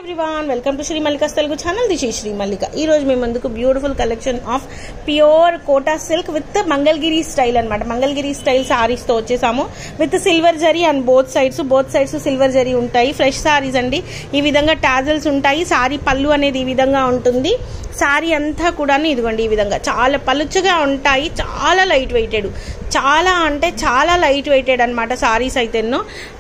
everyone welcome to Shri Mallika's Telugu channel this ఈ శ్రీ మల్లిక ఈ రోజు మీ ముందుకు beautiful collection of pure Kota silk with Mangalagiri style అన్నమాట మంగళగిరి స్టైల్ సారీస్ తో వచ్చేసాము with silver zari and both sides both sides silver zari ఉంటాయి ఫ్రెష్ సారీస్ అండి ఈ విధంగా టాజల్స్ ఉంటాయి సారీ పళ్ళు అనేది ఈ విధంగా ఉంటుంది సారీ అంతా కూడా ఇదిగోండి ఈ విధంగా చాలా పలుచగా ఉంటాయి చాలా లైట్ వెయిటెడ్ చాలా అంటే చాలా లైట్ వెయిటెడ్ అనమాట సారీస్ అయితేను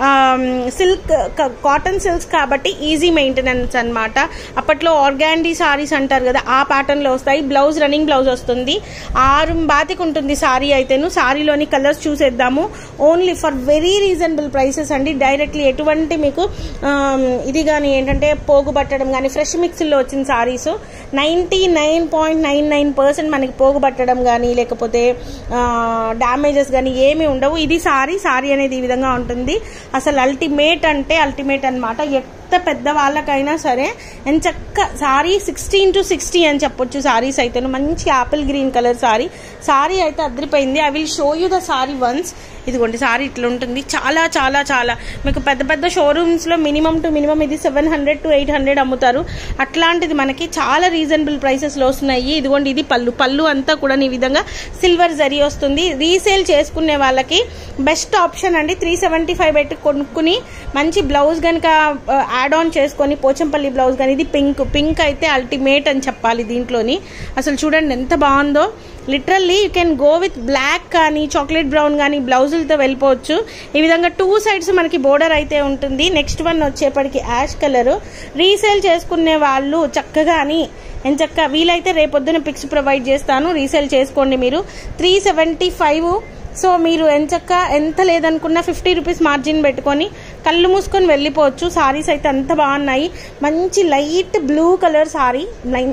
సిల్క్ కాటన్ సిల్క్స్ కాబట్టి ఈజీ మెయింటెనెన్స్ అనమాట అప్పట్లో ఆర్గాండీ సారీస్ అంటారు కదా ఆ ప్యాటర్న్లో వస్తాయి బ్లౌజ్ రన్నింగ్ బ్లౌజ్ వస్తుంది ఆరు బాతికి ఉంటుంది సారీ అయితేను సారీలోని కలర్స్ చూసేద్దాము only for very reasonable prices అండి డైరెక్ట్లీ ఎటువంటి మీకు ఆమ్, ఇది కానీ ఏంటంటే పోగు పట్టడం కానీ ఫ్రెష్ మిక్స్లో వచ్చిన sarees ninety nine point nine nine percent మనకి పోగు పట్టడం కానీ లేకపోతే డ్యామేజెస్ కానీ ఏమీ ఉండవు ఇది సారీ సారీ అనేది ఈ విధంగా ఉంటుంది అసలు అల్టిమేట్ అంటే అల్టిమేట్ అనమాట ఎంత పెద్ద వాళ్ళకైనా సరే ఎంచక్క సారీ సిక్స్టీన్ టు సిక్స్టీ అని చెప్పొచ్చు సారీస్ అయితే మంచి apple green colour saree saree అయితే అదిరిపోయింది I will show you the saree once ఇదిగోండి సారీ ఇట్లా ఉంటుంది చాలా చాలా చాలా మీకు పెద్ద పెద్ద షోరూమ్స్లో మినిమం టు మినిమం ఇది seven hundred to eight hundred అమ్ముతారు అట్లాంటిది మనకి చాలా రీజనబుల్ ప్రైసెస్లో వస్తున్నాయి ఇదిగోండి ఇది పళ్ళు పళ్ళు అంతా కూడా ఈ విధంగా సిల్వర్ జరీ వస్తుంది రీసేల్ చేసుకునే వాళ్ళకి బెస్ట్ ఆప్షన్ అండి త్రీ సెవెంటీ ఫైవ్ పెట్టి కొనుక్కుని మంచి బ్లౌజ్ కనుక యాడ్ ఆన్ చేసుకొని పోచంపల్లి బ్లౌజ్ కానీ ఇది పింక్ పింక్ అయితే అల్టిమేట్ అని చెప్పాలి దీంట్లోని అసలు చూడండి ఎంత బాగుందో literally you can go with black కానీ చాక్లెట్ బ్రౌన్ కానీ బ్లౌజులతో వెళ్ళిపోవచ్చు ఈ విధంగా టూ సైడ్స్ మనకి బోర్డర్ అయితే ఉంటుంది నెక్స్ట్ వన్ వచ్చేప్పటికి యాష్ కలర్ రీసేల్ చేసుకునే వాళ్ళు చక్కగాని ఎంచక్క వీలైతే రేపొద్దున పిక్స్ ప్రొవైడ్ చేస్తాను రీసేల్ చేసుకోండి మీరు త్రీ సెవెంటీ ఫైవ్ సో మీరు ఎంచక్క ఎంత లేదనుకున్నా ఫిఫ్టీ రూపీస్ మార్జిన్ పెట్టుకొని కళ్ళు మూసుకొని వెళ్ళిపోవచ్చు సారీస్ అయితే అంత బాగున్నాయి మంచి లైట్ బ్లూ కలర్ సారీ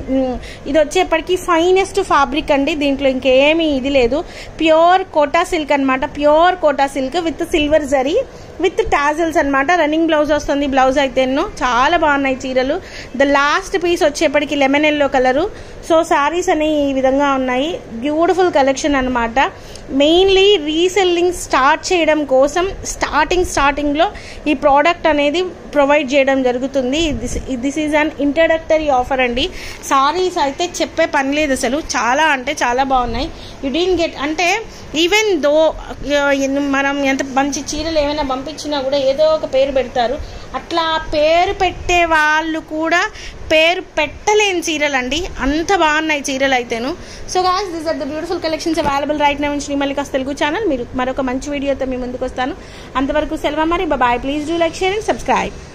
ఇది వచ్చేప్పటికి ఫైనెస్ట్ ఫ్యాబ్రిక్ అండి దీంట్లో ఇంకేమీ ఇది లేదు ప్యూర్ కోటా సిల్క్ అనమాట pure Kota silk with silver zari with tassels అనమాట రన్నింగ్ బ్లౌజ్ వస్తుంది బ్లౌజ్ అయితే ఎన్నో చాలా బాగున్నాయి చీరలు ద లాస్ట్ పీస్ వచ్చేప్పటికి lemon yellow colour so sarees అనేవి ఈ విధంగా ఉన్నాయి బ్యూటిఫుల్ కలెక్షన్ అనమాట మెయిన్లీ రీసెల్లింగ్ స్టార్ట్ చేయడం కోసం స్టార్టింగ్ స్టార్టింగ్లో ఈ ప్రోడక్ట్ అనేది ప్రొవైడ్ చేయడం జరుగుతుంది this is an introductory offer అండి సారీస్ అయితే చెప్పే పని లేదు అసలు చాలా అంటే చాలా బాగున్నాయి యు డీన్ గెట్ అంటే ఈవెన్ దో మనం ఎంత మంచి చీరలు ఏమైనా పంపించినా కూడా ఏదో ఒక పేరు పెడతారు అట్లా పేరు పెట్టే వాళ్ళు కూడా పేరు పెట్టలేని చీరలు అండి అంత బాగున్నాయి చీరలు అయితేను so guys this are the beautiful collections available right now Shri Mallika's Telugu channel మీరు మరొక మంచి వీడియోతో మీ ముందుకు వస్తాను అంతవరకు సెలవు మరి bye please do like share and subscribe